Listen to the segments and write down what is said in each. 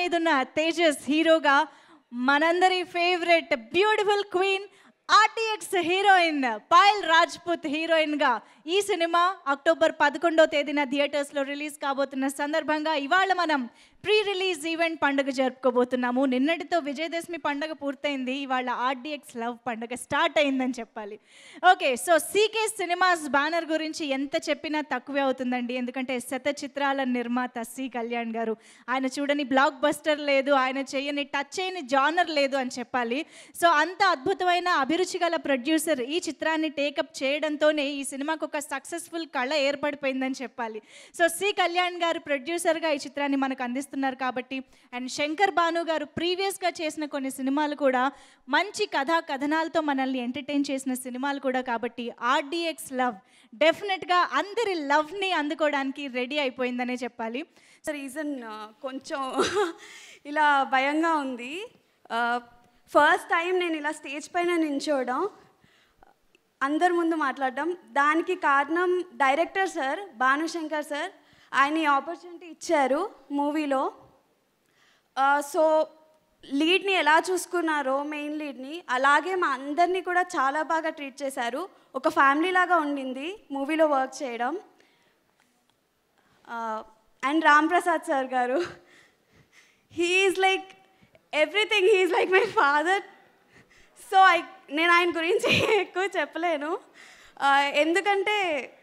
మీద ఉన్న తేజస్ హీరోగా మనందరి favourite beautiful queen RDX heroine Payal Rajput హీరోయిన్గా ఈ సినిమా అక్టోబర్ పదకొండో తేదీన థియేటర్స్లో రిలీజ్ కాబోతున్న సందర్భంగా ఇవాళ మనం ప్రీ రిలీజ్ ఈవెంట్ పండుగ జరుపుకోబోతున్నాము నిన్నటితో విజయదశమి పండుగ పూర్తయింది ఇవాళ ఆర్డిఎక్స్ లవ్ పండుగ స్టార్ట్ అయిందని చెప్పాలి okay so CK cinemas banner గురించి ఎంత చెప్పినా తక్కువే అవుతుందండి ఎందుకంటే శత చిత్రాల నిర్మాత సి కళ్యాణ్ గారు ఆయన చూడని బ్లాక్ బస్టర్ లేదు ఆయన చేయని టచ్ చేయని జానర్ లేదు అని చెప్పాలి సో అంత అద్భుతమైన అభిరుచి గల ప్రొడ్యూసర్ ఈ చిత్రాన్ని టేకప్ చేయడంతోనే ఈ సినిమాకు ఒక సక్సెస్ఫుల్ కళ ఏర్పడిపోయిందని చెప్పాలి సో సి కళ్యాణ్ గారు ప్రొడ్యూసర్గా ఈ చిత్రాన్ని మనకు అందిస్తున్నారు కాబట్టి అండ్ శంకర్ భాను గారు ప్రీవియస్గా చేసిన కొన్ని సినిమాలు కూడా మంచి కథా కథనాలతో మనల్ని ఎంటర్టైన్ చేసిన సినిమాలు కూడా కాబట్టి ఆర్డిఎక్స్ లవ్ డెఫినెట్గా అందరి లవ్ని అందుకోవడానికి రెడీ అయిపోయిందనే చెప్పాలి రీజన్ కొంచెం ఇలా భయంగా ఉంది ఫస్ట్ టైం నేను ఇలా స్టేజ్ పైన నించోవడం అందరి ముందు మాట్లాడడం దానికి కారణం డైరెక్టర్ సార్ భానుశంకర్ సార్ ఆయన ఈ ఆపర్చునిటీ ఇచ్చారు మూవీలో సో లీడ్ని ఎలా చూసుకున్నారో మెయిన్ లీడ్ని అలాగే మా అందరినీ కూడా చాలా బాగా ట్రీట్ చేశారు ఒక ఫ్యామిలీ లాగా ఉండింది మూవీలో వర్క్ చేయడం and Ram Prasad sir garu he's like everything he's like my father so I నేను ఆయన గురించి ఎక్కువ చెప్పలేను Uh, ఎందుకంటే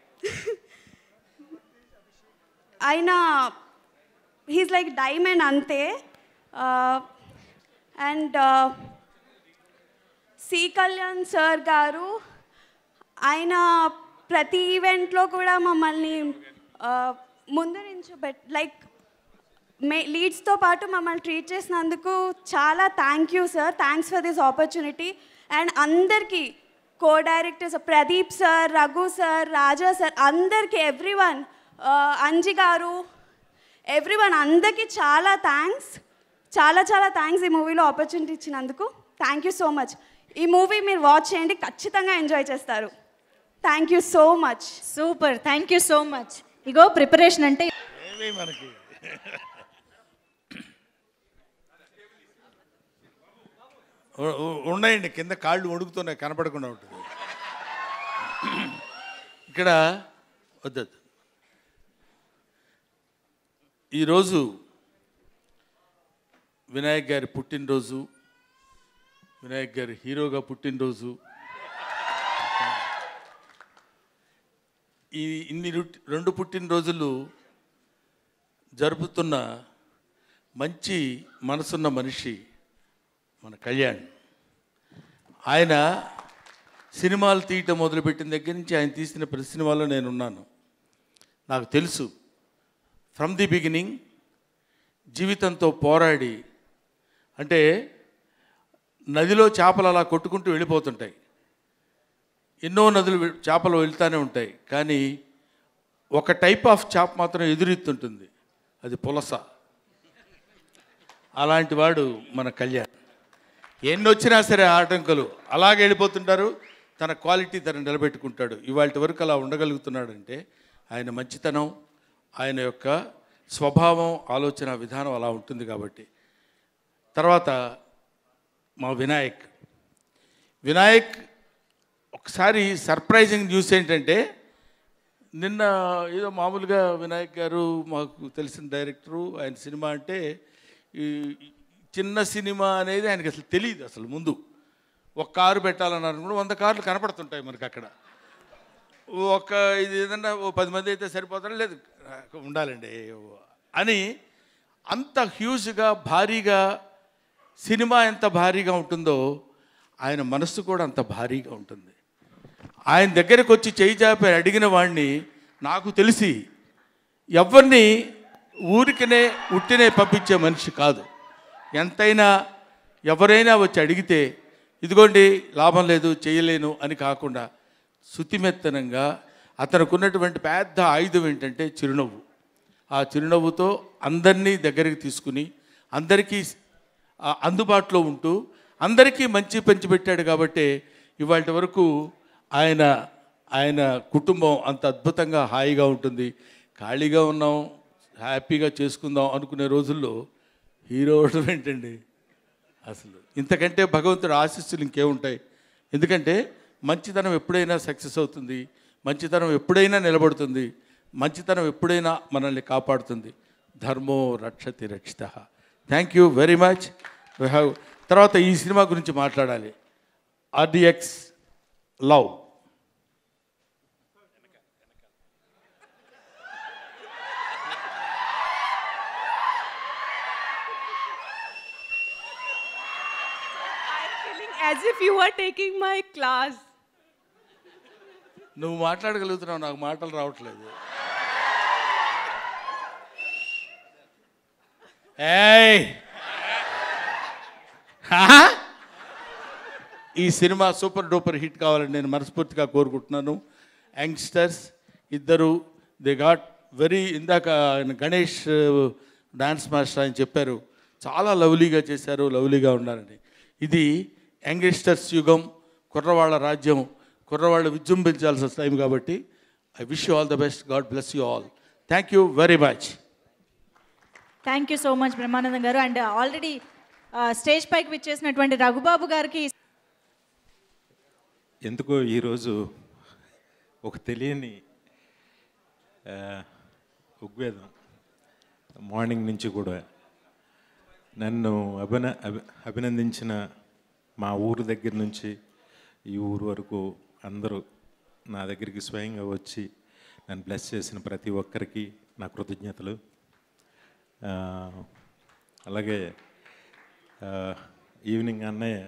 ఆయన హీస్ లైక్ డైమండ్ అంతే and C Kalyan sir garu ఆయన ప్రతి ఈవెంట్లో కూడా మమ్మల్ని ఆ, ముందు నుంచి బెట్ లైక్ మే లీడ్స్తో పాటు మమ్మల్ని ట్రీట్ చేసినందుకు చాలా thank you sir thanks for this opportunity and అందరికీ co directors Pradeep sir Raghu sir Raja sir అందరికీ everyone Anji garu every one అందరికీ చాలా థ్యాంక్స్ చాలా చాలా థ్యాంక్స్ ఈ మూవీలో ఆపర్చునిటీ ఇచ్చినందుకు థ్యాంక్ యూ సో మచ్ ఈ మూవీ మీరు వాచ్ చేయండి ఖచ్చితంగా ఎంజాయ్ చేస్తారు thank you so much super thank you so much ego preparation అంటే ఏమీ మనకి ఉ- ఉ- ఉన్నాయండి కింద కాళ్ళు వణుకుతున్నాయి కనపడకుండా ఉంటుంది ఇక్కడ వద్దద్దు ఈరోజు వినాయక్ గారి పుట్టినరోజు వినాయక్ గారి హీరోగా పుట్టినరోజు ఈ ఇన్ని రుట్- రెండు పుట్టినరోజులు జరుపుతున్న మంచి మనసున్న మనిషి మన కళ్యాణ్ ఆయన సినిమాలు తీయటం మొదలుపెట్టిన దగ్గర నుంచి ఆయన తీసిన ప్రతి సినిమాలో నేనున్నాను నాకు తెలుసు ఫ్రమ్ ది బిగినింగ్ జీవితంతో పోరాడి అంటే నదిలో చేపలు అలా కొట్టుకుంటూ వెళ్ళిపోతుంటాయి ఎన్నో నదులు వె- చేపలు వెళ్తూనే ఉంటాయి కానీ ఒక టైప్ ఆఫ్ చేప మాత్రం ఎదురెత్తుంటుంది అది పులస అలాంటి వాడు మన కళ్యాణ్ ఎన్ని వచ్చినా సరే ఆటంకులు అలాగే వెళ్ళిపోతుంటారు తన క్వాలిటీ తను నిలబెట్టుకుంటాడు ఇవాళ వరకు అలా ఉండగలుగుతున్నాడంటే ఆయన మంచితనం ఆయన యొక్క స్వభావం ఆలోచన విధానం అలా ఉంటుంది కాబట్టి తర్వాత మా వినాయక్ వినాయక్ ఒకసారి సర్ప్రైజింగ్ న్యూస్ ఏంటంటే నిన్న ఏదో మామూలుగా వినాయక్ గారు మాకు తెలిసిన డైరెక్టరు ఆయన సినిమా అంటే ఈ చిన్న సినిమా అనేది ఆయనకి అసలు తెలియదు అసలు ముందు ఒక కారు పెట్టాలన్నారు కూడా వంద కార్లు కనపడుతుంటాయి మనకి అక్కడ ఒక ఇది ఏదన్నా ఓ పది మంది అయితే సరిపోతారా లేదు ఉండాలండి అని అంత హ్యూజ్గా భారీగా సినిమా ఎంత భారీగా ఉంటుందో ఆయన మనస్సు కూడా అంత భారీగా ఉంటుంది ఆయన దగ్గరకు వచ్చి చేయి చాపి అడిగిన వాడిని నాకు తెలిసి ఎవరిని ఊరికనే ఉట్టినే పంపించే మనిషి కాదు ఎంతైనా ఎవరైనా వచ్చి అడిగితే ఇదిగోండి లాభం లేదు చేయలేను అని కాకుండా శుతిమెత్తనంగా అతనికి ఉన్నటువంటి పెద్ద ఆయుధం ఏంటంటే చిరునవ్వు ఆ చిరునవ్వుతో అందరినీ దగ్గరికి తీసుకుని అందరికీ ఆ, అందుబాటులో ఉంటూ అందరికీ మంచి పంచిపెట్టాడు కాబట్టి ఇవాళ వరకు ఆయన ఆయన కుటుంబం అంత అద్భుతంగా హాయిగా ఉంటుంది ఖాళీగా ఉన్నాం హ్యాపీగా చేసుకుందాం అనుకునే రోజుల్లో హీరో అవడం ఏంటండి అసలు ఇంతకంటే భగవంతుడు ఆశీస్సులు ఇంకేముంటాయి ఎందుకంటే మంచితనం ఎప్పుడైనా సక్సెస్ అవుతుంది మంచితనం ఎప్పుడైనా నిలబడుతుంది మంచితనం ఎప్పుడైనా మనల్ని కాపాడుతుంది ధర్మో రక్షతి రక్షిత thank you very much we have తర్వాత ఈ సినిమా గురించి మాట్లాడాలి RDX love I'm feeling as if you are taking my class. నువ్వు మాట్లాడగలుగుతున్నావు నాకు మాటలు రావట్లేదు ఏయ్ హా? ఈ సినిమా సూపర్ డూపర్ హిట్ కావాలని నేను మనస్ఫూర్తిగా కోరుకుంటున్నాను యంగ్స్టర్స్ ఇద్దరు దే గాట్ వెరీ ఇందాక ఆయన గణేష్ డాన్స్ మాస్టర్ ఆయన చెప్పారు చాలా లవ్లీగా చేశారు లవ్లీగా ఉన్నారని ఇది యంగ్స్టర్స్ యుగం కుర్రవాళ్ళ రాజ్యం కుర్రవాళ్ళు విజృంభించాల్సిన టైం కాబట్టి I wish you all the best God bless you all thank you very much thank you so much Brahmanandam garu and already stage పైకి విచ్చేసినటువంటి రఘుబాబు గారికి ఎందుకో ఈరోజు ఒక తెలియని ఆ, ఉద్వేదం మార్నింగ్ నుంచి కూడా నన్ను అభిన అభి అభినందించిన మా ఊరు దగ్గర నుంచి ఈ ఊరు వరకు అందరూ నా దగ్గరికి స్వయంగా వచ్చి నన్ను బ్లెస్ చేసిన ప్రతి ఒక్కరికి నా కృతజ్ఞతలు ఆ, అలాగే ఆ, ఈవినింగ్ అన్నయ్య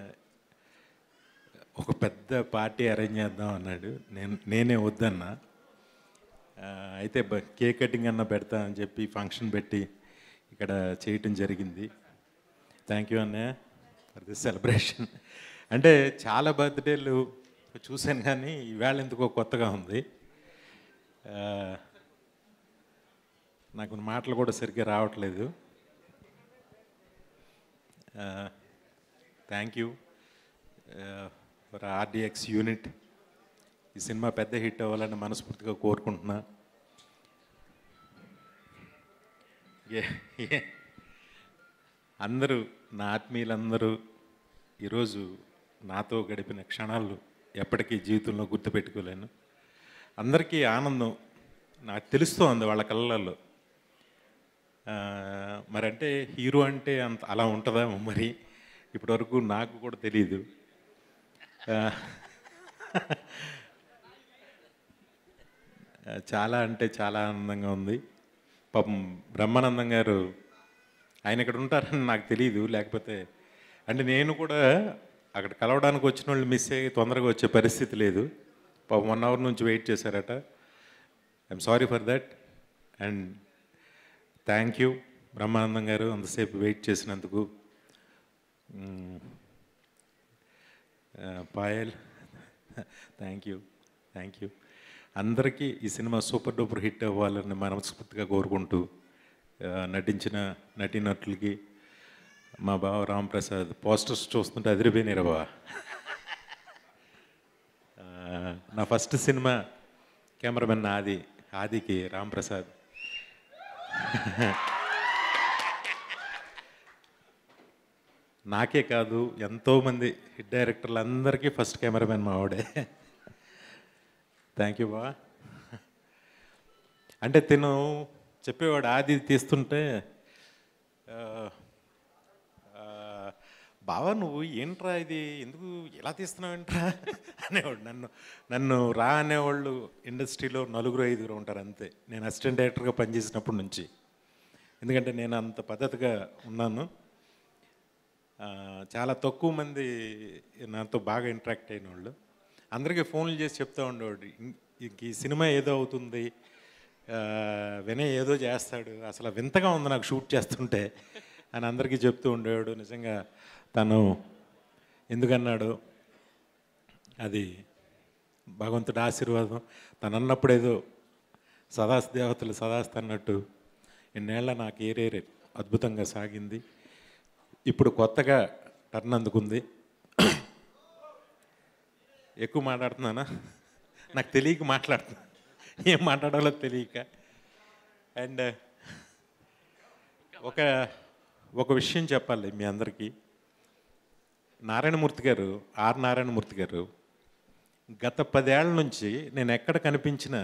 ఒక పెద్ద పార్టీ అరేంజ్ చేద్దాం అన్నాడు నేను నేనే వద్దన్నా ఆ, అయితే బ- కేక్ కటింగ్ అన్న పెడతా అని చెప్పి ఫంక్షన్ పెట్టి ఇక్కడ చేయటం జరిగింది థ్యాంక్ యూ అన్నయ్య ఫర్ దిస్ సెలబ్రేషన్ అంటే చాలా బర్త్డేలు చూశాను కానీ ఈవేళ ఎందుకో కొత్తగా ఉంది ఆ, నాకు మాటలు కూడా సరిగ్గా రావట్లేదు thank you for RDX unit ఈ సినిమా పెద్ద హిట్ అవ్వాలని మనస్ఫూర్తిగా కోరుకుంటున్నా ఏ- ఏ- అందరూ నా ఆత్మీయులందరూ ఈరోజు నాతో గడిపిన క్షణాలు ఎప్పటికీ జీవితంలో గుర్తుపెట్టుకోలేను అందరికీ ఆనందం నాకు తెలుస్తోంది వాళ్ళ కళ్ళల్లో ఆ, మరంటే హీరో అంటే అంత అలా ఉంటుందా మరి ఇప్పటివరకు నాకు కూడా తెలియదు ఆ, చాలా అంటే చాలా ఆనందంగా ఉంది పాపం బ్రహ్మానందం గారు ఆయన ఇక్కడ ఉంటారని నాకు తెలియదు లేకపోతే అంటే నేను కూడా అక్కడ కలవడానికి వచ్చిన వాళ్ళు మిస్ అయ్యి తొందరగా వచ్చే పరిస్థితి లేదు పాపం వన్ అవర్ నుంచి వెయిట్ చేశారట I'm sorry for that and thank you Brahmanandam garu అంతసేపు వెయిట్ చేసినందుకు మ్మ్. ఆ, Payal thank you thank you అందరికీ ఈ సినిమా సూపర్ డూపర్ హిట్ అవ్వాలని మనస్ఫూర్తిగా కోరుకుంటూ ఆ, నటించిన నటీనటులకి మా బావ రామ్ ప్రసాద్ పోస్టర్స్ చూస్తుంటే అదిరిపోయినారు బావ ఆ, నా ఫస్ట్ సినిమా కెమెరామెన్ ఆది ఆదికి రామ్ ప్రసాద్ నాకే కాదు ఎంతోమంది హిట్ డైరెక్టర్లు అందరికీ ఫస్ట్ కెమెరామెన్ మా ఆవిడే థ్యాంక్ యూ బా అంటే తిను చెప్పేవాడు ఆది తీస్తుంటే ఆ, ఆ, బావా నువ్వు ఏంట్రా ఇది ఎందుకు ఎలా తీస్తున్నావు ఏంట్రా అనేవాడు నన్ను నన్ను రా అనేవాళ్ళు ఇండస్ట్రీలో నలుగురు ఐదుగురు ఉంటారు అంతే నేను అసిస్టెంట్ డైరెక్టర్గా పనిచేసినప్పటి నుంచి ఎందుకంటే నేను అంత పద్ధతిగా ఉన్నాను ఆ, చాలా తక్కువ మంది నాతో బాగా ఇంటరాక్ట్ అయిన వాళ్ళు అందరికీ ఫోన్లు చేసి చెప్తా ఉండేవాడు "ఇం- ఇంక ఈ సినిమా ఏదో అవుతుంది ఆ, వినయ్ ఏదో చేస్తాడు అసలు వింతగా ఉంది నాకు షూట్ చేస్తుంటే అని అందరికీ చెప్తూ ఉండేవాడు నిజంగా తను ఎందుకన్నాడు అది భగవంతుడి ఆశీర్వాదం తను అన్నప్పుడు ఏదో సదాస్ దేవతలు సదాస్ అన్నట్టు ఇన్నేళ్ళ నా కెరీర్ అద్భుతంగా సాగింది ఇప్పుడు కొత్తగా టర్న్ అందుకుంది ఎక్కువ మాట్లాడుతున్నానా నాకు తెలియక మాట్లాడుతున్నా ఏం మాట్లాడాలో తెలియక అండ్ ఒక ఒక విషయం చెప్పాలి మీ అందరికీ నారాయణమూర్తి గారు ఆర్ నారాయణమూర్తి గారు గత పదేళ్ల నుంచి నేను ఎక్కడ కనిపించినా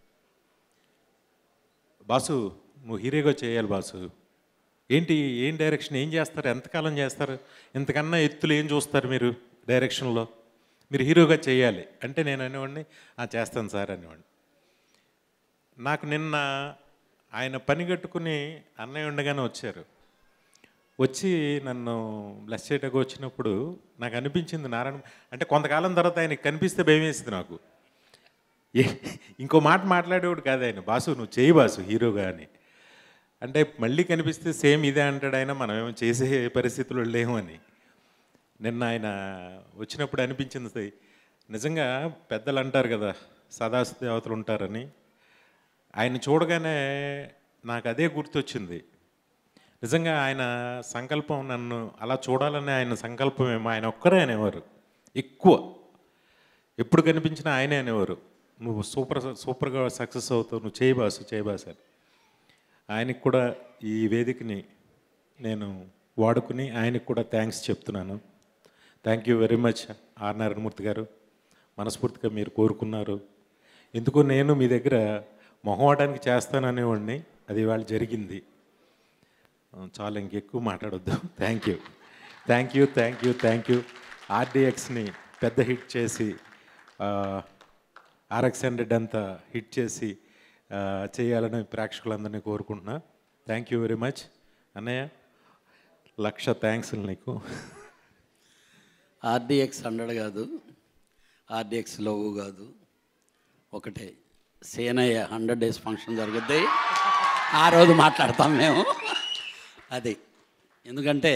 బాసు నువ్వు హీరోగా చేయాలి బాసు ఏంటి ఏం డైరెక్షన్ ఏం చేస్తారు ఎంతకాలం చేస్తారు ఇంతకన్నా ఎత్తులు ఏం చూస్తారు మీరు డైరెక్షన్లో మీరు హీరోగా చేయాలి అంటే నేను అనేవాడిని "ఆ, చేస్తాను సార్ అనేవాడిని నాకు నిన్న ఆయన పని కట్టుకుని అన్నయ్య ఉండగానే వచ్చారు వచ్చి నన్ను బ్లెస్ చేయటకు వచ్చినప్పుడు నాకు అనిపించింది నారాయణ అంటే కొంతకాలం తర్వాత ఆయనకి కనిపిస్తే భయం వేసింది నాకు ఏ- ఇంకో మాట మాట్లాడేవాడు కాదు ఆయన బాసు నువ్వు చేయి బాసు హీరోగా అని అంటే మళ్ళీ కనిపిస్తే సేమ్ ఇదే అంటాడు ఆయన మనం ఏమో చేసే పరిస్థితులు లేము అని నిన్న ఆయన వచ్చినప్పుడు అనిపించింది నిజంగా పెద్దలు అంటారు కదా సదాశ దేవతలు ఉంటారని ఆయన చూడగానే నాకు అదే గుర్తొచ్చింది నిజంగా ఆయన సంకల్పం నన్ను అలా చూడాలనే ఆయన సంకల్పం ఏమో ఆయన ఒక్కరే అనేవారు ఎక్కువ ఎప్పుడు కనిపించినా ఆయనే అనేవారు నువ్వు సూపర్ సూపర్గా సక్సెస్ అవుతావు నువ్వు చేయి బాసు చేయి బాసు అని ఆయనకి కూడా ఈ వేదికని నేను వాడుకుని ఆయనకి కూడా థ్యాంక్స్ చెప్తున్నాను thank you very much R Narayanamurthy garu మనస్ఫూర్తిగా మీరు కోరుకున్నారు ఎందుకో నేను మీ దగ్గర మొహమాటానికి చేస్తాననేవాడిని అది ఇవాళ జరిగింది చాలా ఇంకెక్కువ మాట్లాడొద్దు thank you thank you thank you thank you ఆర్డిఎక్స్ని పెద్ద హిట్ చేసి ఆర్ఎక్స్ హండ్రెడ్ అంతా హిట్ చేసి ఆ, చేయాలని ప్రేక్షకులందరినీ కోరుకుంటున్నా థ్యాంక్ యూ వెరీ మచ్ అన్నయ్య లక్ష థ్యాంక్స్ నీకు ఆర్డిఎక్స్ హండ్రెడ్ కాదు ఆర్డిఎక్స్ లోగు కాదు ఒకటే సేనయ్య హండ్రెడ్ డేస్ ఫంక్షన్ జరుగుద్ది ఆ రోజు మాట్లాడతాం మేము అది ఎందుకంటే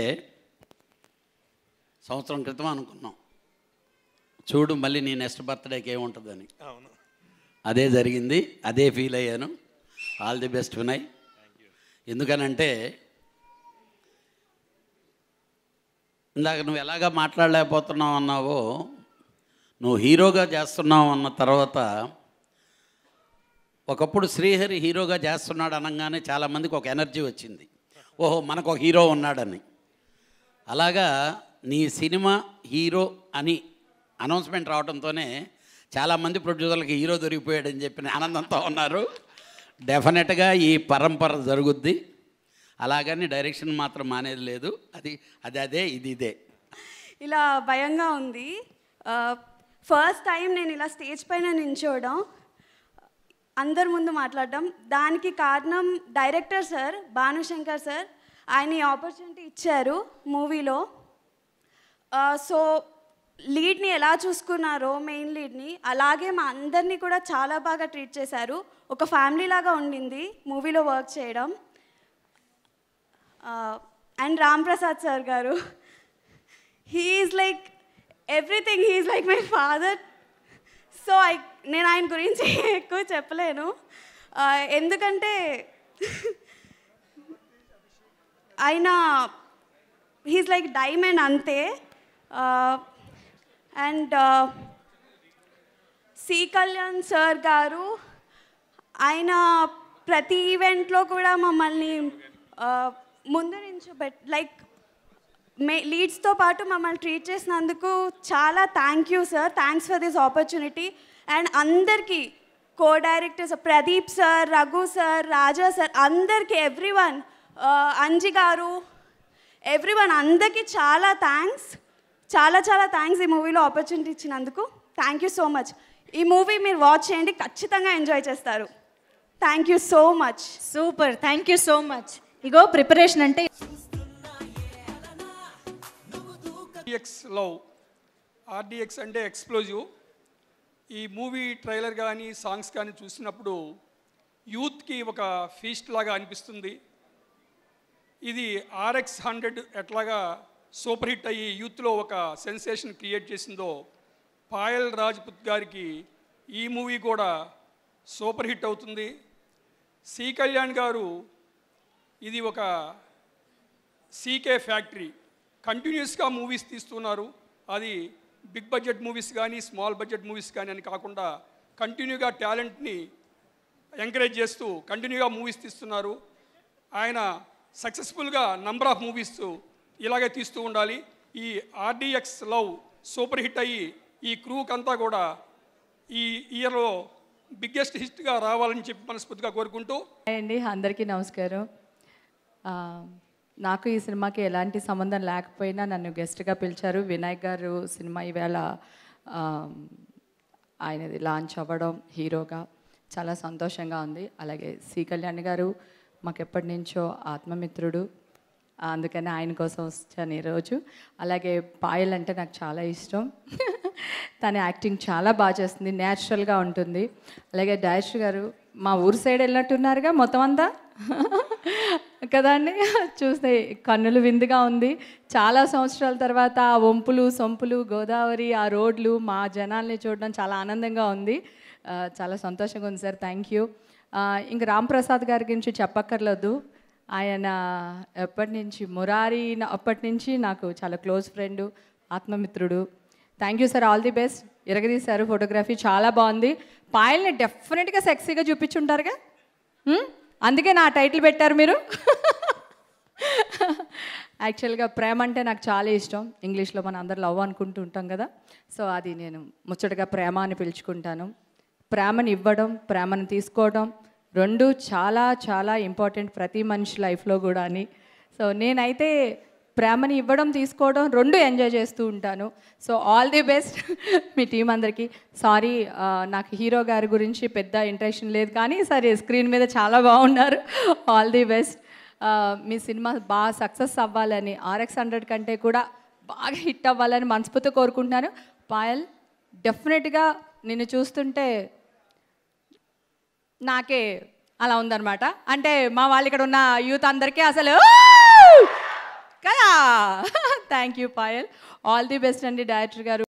సంవత్సరం క్రితం అనుకున్నాం చూడు మళ్ళీ నీ నెక్స్ట్ బర్త్డేకి ఏముంటుందని అదే జరిగింది అదే ఫీల్ అయ్యాను ఆల్ ది బెస్ట్ వినయ్ ఎందుకనంటే ఇందాక నువ్వు ఎలాగా మాట్లాడలేకపోతున్నావు అన్నావో నువ్వు హీరోగా చేస్తున్నావు అన్న తర్వాత ఒకప్పుడు శ్రీహరి హీరోగా చేస్తున్నాడు అనగానే చాలామందికి ఒక ఎనర్జీ వచ్చింది ఓహో మనకు ఒక హీరో ఉన్నాడని అలాగా నీ సినిమా హీరో అని అనౌన్స్మెంట్ రావడంతోనే చాలామంది ప్రొడ్యూసర్లకి హీరో దొరికిపోయాడని చెప్పిన ఆనందంతో ఉన్నారు డెఫినెట్గా ఈ పరంపర జరుగుద్ది అలాగని డైరెక్షన్ మాత్రం మానేది లేదు అది అది అదే ఇది ఇదే ఇలా భయంగా ఉంది ఫస్ట్ టైం నేను ఇలా స్టేజ్ పైన నించోవడం అందరి ముందు మాట్లాడడం దానికి కారణం డైరెక్టర్ సార్ భానుశంకర్ సార్ ఆయన ఈ ఆపర్చునిటీ ఇచ్చారు మూవీలో సో లీడ్ని ఎలా చూసుకున్నారో మెయిన్ లీడ్ని అలాగే మా అందరినీ కూడా చాలా బాగా ట్రీట్ చేశారు ఒక ఫ్యామిలీ లాగా ఉండింది మూవీలో వర్క్ చేయడం and Ram Prasad sir garu he's like everything he's like my father so I నేను ఆయన గురించి ఎక్కువ చెప్పలేను Uh, ఎందుకంటే ఆయన హీస్ లైక్ డైమండ్ అంతే and C Kalyan sir garu ఆయన ప్రతి ఈవెంట్లో కూడా మమ్మల్ని uh, ముందు నుంచి బెట్ లైక్ మే లీడ్స్తో పాటు మమ్మల్ని ట్రీట్ చేసినందుకు చాలా thank you sir thanks for this opportunity and అందరికీ co directors Pradeep sir Raghu sir Raja sir అందరికీ everyone Anji garu every one అందరికీ చాలా థ్యాంక్స్ చాలా చాలా థ్యాంక్స్ ఈ మూవీలో ఆపర్చునిటీ ఇచ్చినందుకు థ్యాంక్ యూ సో మచ్ ఈ మూవీ మీరు వాచ్ చేయండి ఖచ్చితంగా ఎంజాయ్ చేస్తారు thank you so much super thank you so much ego preparation అంటే ఆర్డిఎక్స్ లవ్ ఆర్డిఎక్స్ అంటే ఎక్స్ప్లోజివ్ ఈ మూవీ ట్రైలర్ కానీ సాంగ్స్ కానీ చూసినప్పుడు యూత్కి ఒక ఫీస్ట్ లాగా అనిపిస్తుంది ఇది ఆర్ఎక్స్ హండ్రెడ్ ఎట్లాగా సూపర్ హిట్ అయ్యి యూత్లో ఒక సెన్సేషన్ క్రియేట్ చేసిందో పాయల్ రాజ్పుత్ గారికి ఈ మూవీ కూడా సూపర్ హిట్ అవుతుంది సి కళ్యాణ్ గారు ఇది ఒక సీకే ఫ్యాక్టరీ కంటిన్యూస్గా మూవీస్ తీస్తున్నారు అది బిగ్ బడ్జెట్ మూవీస్ కానీ స్మాల్ బడ్జెట్ మూవీస్ కానీ అని కాకుండా కంటిన్యూగా టాలెంట్ని ఎంకరేజ్ చేస్తూ కంటిన్యూగా మూవీస్ తీస్తున్నారు ఆయన సక్సెస్ఫుల్గా నంబర్ ఆఫ్ మూవీస్ ఇలాగే తీస్తూ ఉండాలి ఈ ఆర్డిఎక్స్ లవ్ సూపర్ హిట్ అయ్యి ఈ క్రూకంతా కూడా ఈ ఇయర్లో బిగ్గెస్ట్ హిట్గా రావాలని చెప్పి మనస్ఫూర్తిగా కోరుకుంటూ హాయ్ అండి అందరికీ నమస్కారం ఆ, నాకు ఈ సినిమాకి ఎలాంటి సంబంధం లేకపోయినా నన్ను గెస్ట్గా పిలిచారు వినాయక్ గారు సినిమా ఈవేళ ఆ, ఆయనది లాంచ్ అవ్వడం హీరోగా చాలా సంతోషంగా ఉంది అలాగే సి కళ్యాణ్ గారు మాకు ఎప్పటి నుంచో ఆత్మమిత్రుడు అందుకని ఆయన కోసం వచ్చాను ఈరోజు అలాగే పాయల్ అంటే నాకు చాలా ఇష్టం తన యాక్టింగ్ చాలా బాగా చేస్తుంది న్యాచురల్గా ఉంటుంది అలాగే డైరెక్టర్ గారు మా ఊరు సైడ్ వెళ్ళినట్టున్నారుగా మొత్తం అంతా కదా అండి చూస్తే కన్నులు విందుగా ఉంది చాలా సంవత్సరాల తర్వాత ఆ వంపులు సొంపులు గోదావరి ఆ రోడ్లు మా జనాల్ని చూడడం చాలా ఆనందంగా ఉంది ఆ, చాలా సంతోషంగా ఉంది సార్ థ్యాంక్ యూ ఇంక రామ్ ప్రసాద్ గారి గురించి చెప్పక్కర్లేదు ఆయన ఎప్పటి నుంచి మురారి నా- అప్పటి నుంచి నాకు చాలా క్లోజ్ ఫ్రెండ్ ఆత్మమిత్రుడు thank you sir all the best ఇరగదీశారు ఫోటోగ్రఫీ చాలా బాగుంది పాయల్ని డెఫినెట్గా సెక్సీగా చూపించుంటారుగా హ్మ్? అందుకే నా టైటిల్ పెట్టారు మీరు యాక్చువల్గా ప్రేమ అంటే నాకు చాలా ఇష్టం ఇంగ్లీష్లో మనం అందరు లవ్ అనుకుంటూ ఉంటాం కదా సో అది నేను ముచ్చటగా ప్రేమ అని పిలుచుకుంటాను ప్రేమను ఇవ్వడం ప్రేమను తీసుకోవడం రెండు చాలా చాలా ఇంపార్టెంట్ ప్రతి మనిషి లైఫ్లో కూడా అని సో నేనైతే ప్రేమని ఇవ్వడం తీసుకోవడం రెండు ఎంజాయ్ చేస్తూ ఉంటాను సో ఆల్ ది బెస్ట్ మీ టీం అందరికీ సారీ నాకు హీరో గారి గురించి పెద్ద ఇంట్రెక్షన్ లేదు కానీ సరే స్క్రీన్ మీద చాలా బాగున్నారు ఆల్ ది బెస్ట్ మీ సినిమా బాగా సక్సెస్ అవ్వాలని ఆర్ఎక్స్ హండ్రెడ్ కంటే కూడా బాగా హిట్ అవ్వాలని మనస్ఫూర్తి కోరుకుంటున్నాను పాయల్ డెఫినెట్గా నిన్ను చూస్తుంటే నాకే అలా ఉందన్నమాట అంటే మా వాళ్ళు ఇక్కడ ఉన్న యూత్ అందరికీ అసలు కదా thank you Payal all the best అండి డైరెక్టర్ గారు